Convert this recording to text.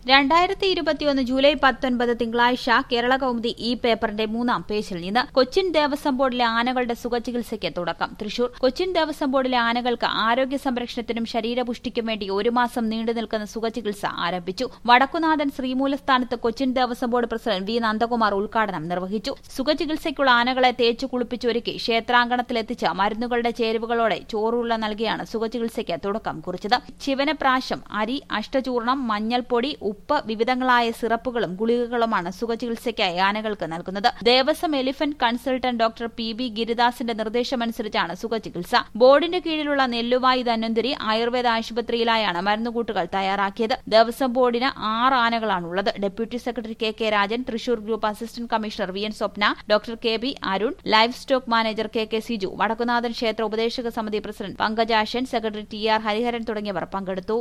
രണ്ടായിരത്തി ഇരുപത്തിയൊന്ന് ജൂലൈ പത്തൊൻപത് തിങ്കളാഴ്ച കേരള കൗമുദി ഈ പേപ്പറിന്റെ മൂന്നാം പേജിൽ നിന്ന് കൊച്ചിൻ ദേവസ്വം ബോർഡിലെ ആനകളുടെ സുഖചികിത്സയ്ക്ക് തുടക്കം തൃശൂർ കൊച്ചിൻ ദേവസ്വം ബോർഡിലെ ആനകൾക്ക് ആരോഗ്യ സംരക്ഷണത്തിനും ശരീരപുഷ്ടിക്കും വേണ്ടി ഒരു മാസം നീണ്ടു നിൽക്കുന്ന സുഖചികിത്സ ആരംഭിച്ചു വടക്കുനാഥൻ ശ്രീമൂലസ്ഥാനത്ത് Cochin Devaswom board president V Nandakumar ഉദ്ഘാടനം നിർവഹിച്ചു സുഖചികിത്സയ്ക്കുള്ള ആനകളെ തേച്ചു കുളിപ്പിച്ചൊരുക്കി ക്ഷേത്രാങ്കണത്തിലെത്തിച്ച് മരുന്നുകളുടെ ചേരുവകളോടെ ചോറുള്ള നൽകിയാണ് സുഖചികിത്സയ്ക്ക് തുടക്കം കുറിച്ചത് ശിവനപ്രാശം അരി അഷ്ടചൂർണം മഞ്ഞൾപ്പൊടി ഉപ്പ് വിവിധങ്ങളായ സിറപ്പുകളും ഗുളികകളുമാണ് സുഖചികിത്സയ്ക്കായി ആനകൾക്ക് നൽകുന്നത് Devaswom elephant consultant doctor P B ഗിരിദാസിന്റെ നിർദ്ദേശമനുസരിച്ചാണ് സുഖചികിത്സ ബോർഡിന്റെ കീഴിലുള്ള നെല്ലുവായി ധന്വന്തരി ആയുർവേദ ആശുപത്രിയിലായാണ് മരുന്നുകൂട്ടുകൾ തയ്യാറാക്കിയത് ദേവസ്വം ബോർഡിന് ആറ് ആനകളാണുള്ളത് deputy secretary K K Rajan Thrissur group assistant commissioner V N Swapna doctor K B Arun livestock manager K K Siju Vadakkunnathan ക്ഷേത്ര ഉപദേശക സമിതി president Pankajakshan secretary T R Hariharan തുടങ്ങിയവർ പങ്കെടുത്തു